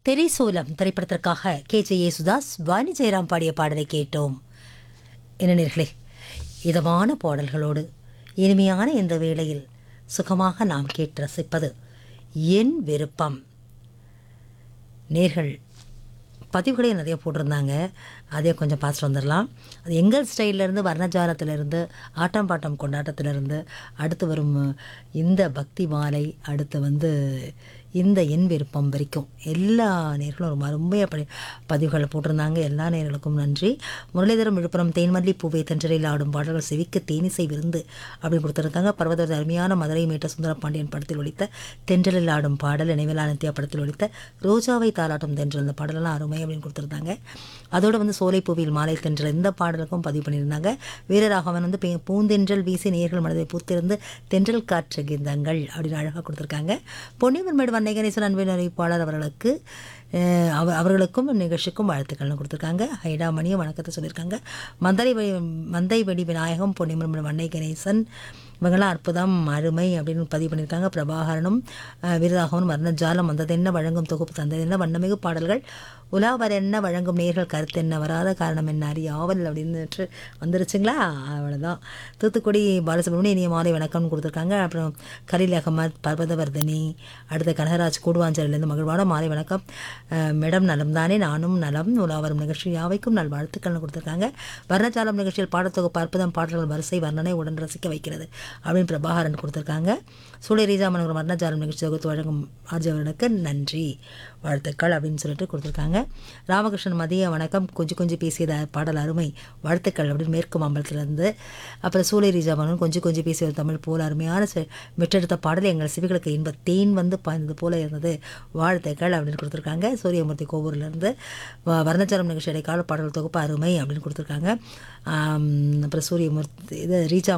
தெரிசூலம் திரைப்படத்திற்காக K J Yesudas Vani Jayaram பாடிய பாடலை கேட்டோம் என்ன நேர்களே இதமான பாடல்களோடு இனிமையான இந்த வேளையில் சுகமாக நாம் கேட்டு ரசிப்பது என் விருப்பம் நேர்கள் பதிவுகளையும் நிறைய போட்டிருந்தாங்க அதையும் கொஞ்சம் பார்த்துட்டு வந்துடலாம் அது எங்கள் ஸ்டைல்லேருந்து வர்ணஜாலத்திலிருந்து ஆட்டம் பாட்டம் கொண்டாட்டத்திலிருந்து அடுத்து வரும் இந்த பக்தி மாலை அடுத்து வந்து இந்த என் விருப்பம் வரைக்கும் எல்லா நேர்களும் ரொம்ப அருமையாக படி பதிவுகளை போட்டிருந்தாங்க எல்லா நேர்களுக்கும் நன்றி முரளிதரம் விழுப்புரம் தேன்மல்லி பூவை தென்றலில் ஆடும் பாடல்கள் செவிக்கு தேனிசை விருந்து அப்படின்னு கொடுத்துருக்காங்க பர்வதர் அருமையான மதுரை மேட்ட சுந்தர பாண்டியன் படத்தில் ஒழித்த தென்றலில் ஆடும் பாடல் நினைவிலா நித்யா படத்தில் ஒழித்த ரோஜாவை தாலாட்டும் தென்றல் அந்த பாடலெல்லாம் அருமை அப்படின்னு கொடுத்துருந்தாங்க அதோடு வந்து சோலைப்பூவில் மாலை தென்றல் இந்த பாடலுக்கும் பதிவு பண்ணியிருந்தாங்க வீரராகவன் வந்து பே- பூந்தென்றல் வீசி நேர்கள் மனதை பூத்திருந்து தென்றல் காற்று கீதங்கள் அப்படின்னு அழகாக கொடுத்துருக்காங்க பொன்னியம்மன் மேடு வன்னை கணேசன் அன்பின் அறிவிப்பாளர் அவர்களுக்கு அஹ், அவ அவர்களுக்கும் நிகழ்ச்சிக்கும் வாழ்த்துக்கள்னு கொடுத்துருக்காங்க ஹைடாமணியும் வணக்கத்தை சொல்லியிருக்காங்க மந்தை மந்தை வெடி விநாயகம் பொன்னியம்மன் மேடு வன்னை கணேசன் இவங்கெல்லாம் அற்புதம் அருமை அப்படின்னு பதிவு பண்ணியிருக்காங்க பிரபாகரனும் அஹ், விருதாகவனும் வர்ணஜாலம் வந்ததென்ன வழங்கும் தொகுப்பு தந்ததென்ன வண்ணமிகு பாடல்கள் உலாவர் என்ன வழங்கும் நேர்கள் கருத்து என்ன வராத காரணம் என்ன அறிய ஆவல் அப்படின்னுட்டு வந்துருச்சுங்களா அவ்வளோதான் தூத்துக்குடி பாலசுப்ரமணியம் இனிய மாலை வணக்கம்னு கொடுத்துருக்காங்க அப்புறம் கலீல் அகமத் பர்வதவர்தினி அடுத்த கனகராஜ் கூடுவாஞ்சலிலேருந்து மகிழ்வான மாலை வணக்கம் அஹ், மேடம் நலம் தானே நானும் நலம் உலாவரும் நிகழ்ச்சி யாவைக்கும் நல் வாழ்த்துக்கள்னு கொடுத்துருக்காங்க வர்ணஜாலம் நிகழ்ச்சியில் பாடத்தொகுப்பு அற்புதம் பாடல்கள் வரிசை வர்ணனை உடன் ரசிக்க வைக்கிறது அப்படின்னு பிரபாகரன் கொடுத்துருக்காங்க சூளை ரீஜாமன் வர்ணஜாலம் நிகழ்ச்சி தொகுத்து வழங்கும் ஆர்ஜவர்களுக்கு நன்றி வாழ்த்துக்கள் அப்படின்னு சொல்லிட்டு கொடுத்துருக்காங்க ராமகிருஷ்ணன் மதிய வணக்கம் கொஞ்சம் கொஞ்சம் பேசியத பாடல் அருமை வாழ்த்துக்கள் அப்படின்னு மேற்கு மாம்பலத்திலேருந்து அப்புறம் சூளை ரீஜாமன் கொஞ்சம் கொஞ்சம் பேசிய ஒரு தமிழ் போல அருமையான செ- மெட்டெடுத்த பாடல் எங்கள் சிவிகளுக்கு இன்ப தேன் வந்து பாய்ந்தது போல இருந்தது வாழ்த்துக்கள் அப்படின்னு கொடுத்துருக்காங்க சூரியமூர்த்தி கோவூர்லேருந்து வர்ணச்சாரம் நிகழ்ச்சி இடைக்கால பாடல் தொகுப்பு அருமை அப்படின்னு கொடுத்துருக்காங்க ஆம், அப்புறம் சூரியமூர்த்தி இது ரீஜா